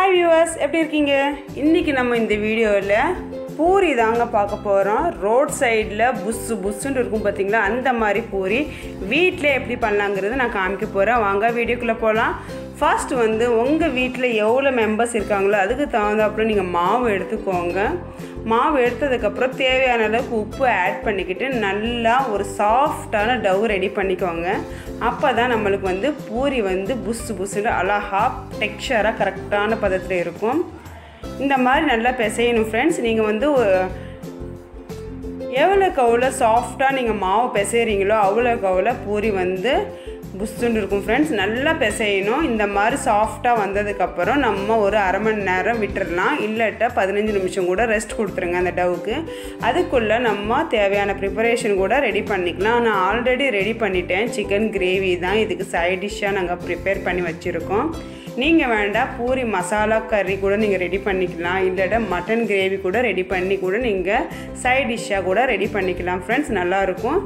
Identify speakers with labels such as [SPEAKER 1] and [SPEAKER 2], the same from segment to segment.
[SPEAKER 1] hi viewers எப்படி இருக்கீங்க இன்றைக்கி நம்ம இந்த வீடியோவில் பூரி தாங்க பார்க்க போகிறோம் ரோட் சைடில் புஸ்ஸு புஸ்ஸுன்னு இருக்கும் பார்த்தீங்களா அந்த மாதிரி பூரி வீட்டில் எப்படி பண்ணலாங்கிறது நான் காமிக்க போகிறேன் வாங்க வீடியோக்குள்ளே போகலாம் ஃபர்ஸ்ட் வந்து உங்கள் வீட்டில் எவ்வளோ மெம்பர்ஸ் இருக்காங்களோ அதுக்கு தகுந்தாப்புல நீங்கள் மாவு எடுத்துக்கோங்க மாவு எடுத்ததுக்கப்புறம் தேவையான அளவுக்கு உப்பு ஆட் பண்ணிக்கிட்டு நல்லா ஒரு சாஃப்டான டவ் ரெடி பண்ணிக்கோங்க அப்போ தான் நம்மளுக்கு வந்து பூரி வந்து புஸ்ஸு புஸ்ஸுன்னு அழகா டெக்ஸ்சராக கரெக்டான பதத்தில் இருக்கும் இந்த மாதிரி நல்லா பிசையணும் ஃப்ரெண்ட்ஸ் நீங்கள் வந்து ஒ- எவ்வளோக்கு அவ்வளோ சாஃப்டாக நீங்கள் மாவு பிசைகிறீங்களோ அவ்வளோக்கு அவ்வளோ பூரி வந்து புஸ்துன்னு இருக்கும் ஃப்ரெண்ட்ஸ் நல்லா பிசையணும் இந்த மாதிரி சாஃப்டாக வந்ததுக்கப்புறம் நம்ம ஒரு அரை மணி நேரம் விட்டுறலாம் இல்லாட்டா பதினஞ்சு நிமிஷம் கூட ரெஸ்ட் கொடுத்துருங்க அந்த டவுக்கு அதுக்குள்ளே நம்ம தேவையான ப்ரிப்பரேஷன் கூட ரெடி பண்ணிக்கலாம் நான் ஆல்ரெடி ரெடி பண்ணிட்டேன் சிக்கன் கிரேவி தான் இதுக்கு சைட் டிஷ்ஷாக நாங்கள் ப்ரிப்பேர் பண்ணி வச்சுருக்கோம் நீங்கள் வேண்டாம் பூரி மசாலா கறி கூட நீங்கள் ரெடி பண்ணிக்கலாம் இல்லாட்டா மட்டன் கிரேவி கூட ரெடி பண்ணி கூட நீங்கள் சைட் டிஷ்ஷாக கூட ரெடி பண்ணிக்கலாம் ஃப்ரெண்ட்ஸ் நல்லாயிருக்கும்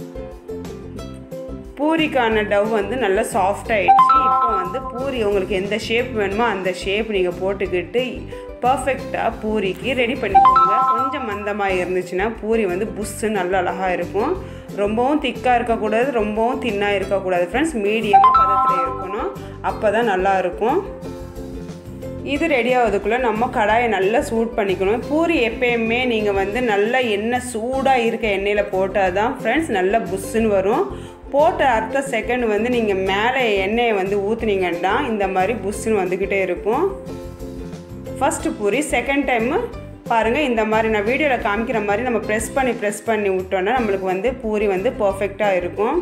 [SPEAKER 1] பூரிக்கான டவ் வந்து நல்லா சாஃப்ட் ஆயிடுச்சு இப்போ வந்து பூரி உங்களுக்கு எந்த ஷேப் வேணுமோ அந்த ஷேப் நீங்கள் போட்டுக்கிட்டு பர்ஃபெக்டாக பூரிக்கு ரெடி பண்ணிக்கோங்க கொஞ்சம் மந்தமாக இருந்துச்சுன்னா பூரி வந்து புஷ்ஷு நல்லா அழகாக இருக்கும் ரொம்பவும் திக்காக இருக்கக்கூடாது ரொம்பவும் தின்னாக இருக்கக்கூடாது ஃப்ரெண்ட்ஸ் மீடியமாக பதத்தில் இருக்கணும் அப்போ தான் நல்லா இருக்கும் இது ரெடி ஆகுதுக்குள்ளே நம்ம கடாயை நல்லா சூட் பண்ணிக்கணும் பூரி எப்பயுமே நீங்கள் வந்து நல்லா எண்ணெய் சூடாக இருக்க எண்ணெயில் போட்டால் தான் ஃப்ரெண்ட்ஸ் நல்லா புஷ்ஷுன்னு வரும் போட்ட அடுத்த செகண்ட் வந்து நீங்கள் மேலே எண்ணெயை வந்து ஊற்றுனீங்கன்னா இந்த மாதிரி புஷ்ஷுன்னு வந்துக்கிட்டே இருக்கும் ஃபஸ்ட்டு பூரி செகண்ட் டைமு பாருங்கள் இந்த மாதிரி நான் வீடியோவில் காமிக்கிற மாதிரி நம்ம ப்ரெஸ் பண்ணி ப்ரெஸ் பண்ணி விட்டோன்னா நம்மளுக்கு வந்து பூரி வந்து பர்ஃபெக்டாக இருக்கும்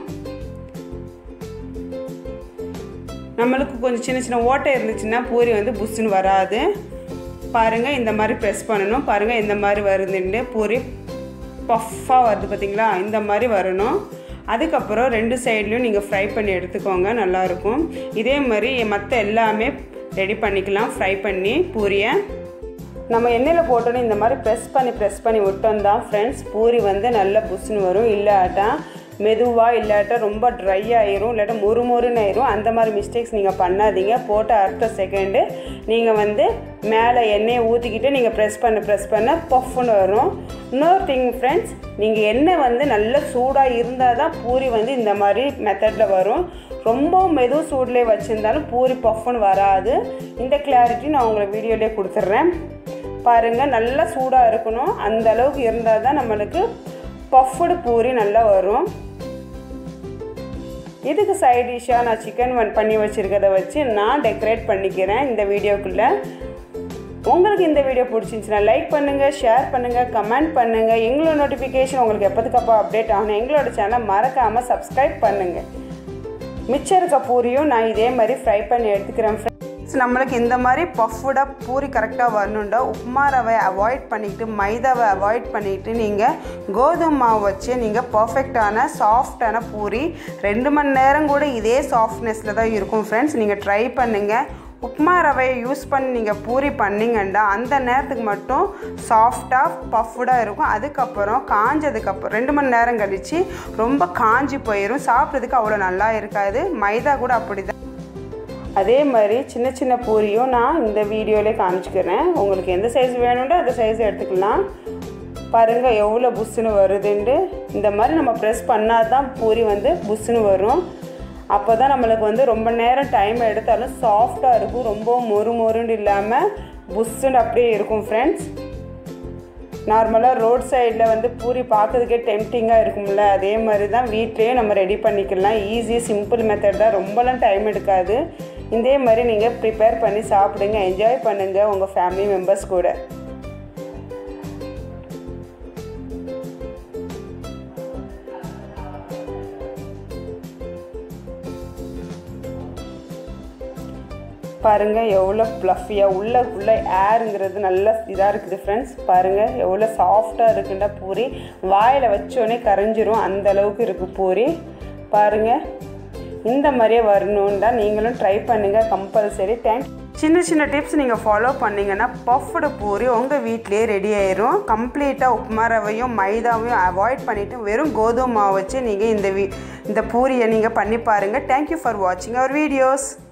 [SPEAKER 1] நம்மளுக்கு கொஞ்சம் சின்ன சின்ன ஓட்டை இருந்துச்சுன்னா பூரி வந்து புஷ்ஷுன்னு வராது பாருங்கள் இந்த மாதிரி ப்ரெஸ் பண்ணணும் பாருங்கள் இந்த மாதிரி வருதுன்னு பூரி பஃப்பாக வருது பார்த்தீங்களா இந்த மாதிரி வரணும் அதுக்கப்புறம் ரெண்டு சைட்லேயும் நீங்கள் ஃப்ரை பண்ணி எடுத்துக்கோங்க நல்லாயிருக்கும் இதே மாதிரி மற்ற எல்லாமே ரெடி பண்ணிக்கலாம் ஃப்ரை பண்ணி பூரியை நம்ம எண்ணெயில் போட்டோன்னே இந்த மாதிரி ப்ரெஸ் பண்ணி ப்ரெஸ் பண்ணி விட்டோம் தான் ஃப்ரெண்ட்ஸ் பூரி வந்து நல்ல புஷ்ஷுன்னு வரும் இல்லாட்டா மெதுவாக இல்லாட்டா ரொம்ப ட்ரை ஆயிரும் இல்லாட்டா மொறு மொறுன்னு ஆயிரும் அந்த மாதிரி மிஸ்டேக்ஸ் நீங்கள் பண்ணாதீங்க போட்ட அடுத்த செகண்டு நீங்கள் வந்து மேலே எண்ணெயை ஊற்றிக்கிட்டு நீங்கள் ப்ரெஸ் பண்ண ப்ரெஸ் பண்ண பஃப்னு வரும் இன்னொரு திங் ஃப்ரெண்ட்ஸ் நீங்கள் எண்ணெய் வந்து நல்ல சூடாக இருந்தால் தான் பூரி வந்து இந்த மாதிரி மெத்தடில் வரும் ரொம்ப மெது சூட்லேயே வச்சுருந்தாலும் பூரி பஃப்னு வராது இந்த கிளாரிட்டி நான் உங்களை வீடியோலேயே கொடுத்துட்றேன் பாருங்கள் நல்லா சூடாக இருக்கணும் அந்த அளவுக்கு இருந்தால் தான் நம்மளுக்கு பஃப்டு பூரி நல்லா வரும் இதுக்கு சைட் டிஷ்ஷாக நான் சிக்கன் வன் பண்ணி வச்சுருக்கத வச்சு நான் டெக்கரேட் பண்ணிக்கிறேன் இந்த வீடியோக்குள்ளே உங்களுக்கு இந்த வீடியோ பிடிச்சிருந்துச்சுன்னா லைக் பண்ணுங்கள் ஷேர் பண்ணுங்கள் கமெண்ட் பண்ணுங்கள் எங்களோட நோட்டிஃபிகேஷன் உங்களுக்கு எப்போதுக்கப்போ அப்டேட் ஆகணும் எங்களோட சேனலை மறக்காமல் சப்ஸ்கிரைப் பண்ணுங்கள் மிச்சம் இருக்க பூரியும் நான் இதே மாதிரி ஃப்ரை பண்ணி எடுத்துக்கிறேன் ஃப்ரெண்ட்ஸ் நம்மளுக்கு இந்த மாதிரி பஃப்டாக பூரி கரெக்டாக வரணுண்டா உப்புமா ரவை அவாய்ட் பண்ணிக்கிட்டு மைதாவை அவாய்ட் பண்ணிக்கிட்டு நீங்கள் கோதுமை மாவு வச்சு நீங்கள் பர்ஃபெக்டான சாஃப்டான பூரி ரெண்டு மணி நேரம் கூட இதே சாஃப்ட்னஸில் தான் இருக்கும் ஃப்ரெண்ட்ஸ் நீங்கள் ட்ரை பண்ணுங்கள் உப்புமா ரவையை யூஸ் பண்ணி நீங்கள் பூரி பண்ணிங்கன்னா அந்த நேரத்துக்கு மட்டும் சாஃப்டாக பஃப்டாக இருக்கும் அதுக்கப்புறம் காஞ்சதுக்கப்புறம் ரெண்டு மணி நேரம் கழித்து ரொம்ப காஞ்சி போயிடும் சாப்பிட்றதுக்கு அவ்வளோ நல்லா இருக்காது மைதா கூட அப்படி தான் அதே மாதிரி சின்ன சின்ன பூரியும் நான் இந்த வீடியோவிலே காமிச்சிக்கிறேன் உங்களுக்கு எந்த சைஸ் வேணும்டோ அந்த சைஸ் எடுத்துக்கலாம் பாருங்கள் எவ்வளோ புஷ்ஷுன்னு வருதுன்ட்டு இந்த மாதிரி நம்ம ப்ரெஸ் பண்ணால் தான் பூரி வந்து புஷ்ஷுன்னு வரும் அப்போ தான் நம்மளுக்கு வந்து ரொம்ப நேரம் டைம் எடுத்தாலும் சாஃப்டாக இருக்கும் ரொம்ப மொறு மொறுன்னு இல்லாமல் புஷ்ஷுன்னு அப்படியே இருக்கும் ஃப்ரெண்ட்ஸ் நார்மலாக ரோட் சைடில் வந்து பூரி பார்க்கறதுக்கே டெம்டிங்காக இருக்கும்ல அதே மாதிரி தான் வீட்லேயே நம்ம ரெடி பண்ணிக்கலாம் ஈஸி சிம்பிள் மெத்தட் தான் ரொம்பலாம் டைம் எடுக்காது இதே மாதிரி நீங்கள் ப்ரிப்பேர் பண்ணி சாப்பிடுங்க என்ஜாய் பண்ணுங்கள் உங்கள் ஃபேமிலி மெம்பர்ஸ் கூட பாருங்கள் எவ்வளோ ப்ளஃபியாக உள்ள உள்ள ஏருங்கிறது நல்ல இதாக இருக்குது ஃப்ரெண்ட்ஸ் பாருங்கள் எவ்வளோ சாஃப்டாக இருக்குண்டா பூரி வாயில் வச்சோடனே கரைஞ்சிரும் அந்த அளவுக்கு இருக்குது பூரி பாருங்கள் இந்த மாதிரியே வரணுன்னா நீங்களும் ட்ரை பண்ணுங்கள் கம்பல்சரி தேங்க் சின்ன சின்ன டிப்ஸ் நீங்கள் ஃபாலோ பண்ணிங்கன்னா பஃப்டு பூரி உங்கள் வீட்டிலேயே ரெடி ஆயிரும் கம்ப்ளீட்டாக உப்புமா ரவையும் மைதாவையும் அவாய்ட் பண்ணிவிட்டு வெறும் கோதுமை மாவு வச்சு நீங்கள் இந்த வீ இந்த பூரியை நீங்கள் பண்ணி பாருங்கள் தேங்க்யூ ஃபார் வாட்சிங் அவர் வீடியோஸ்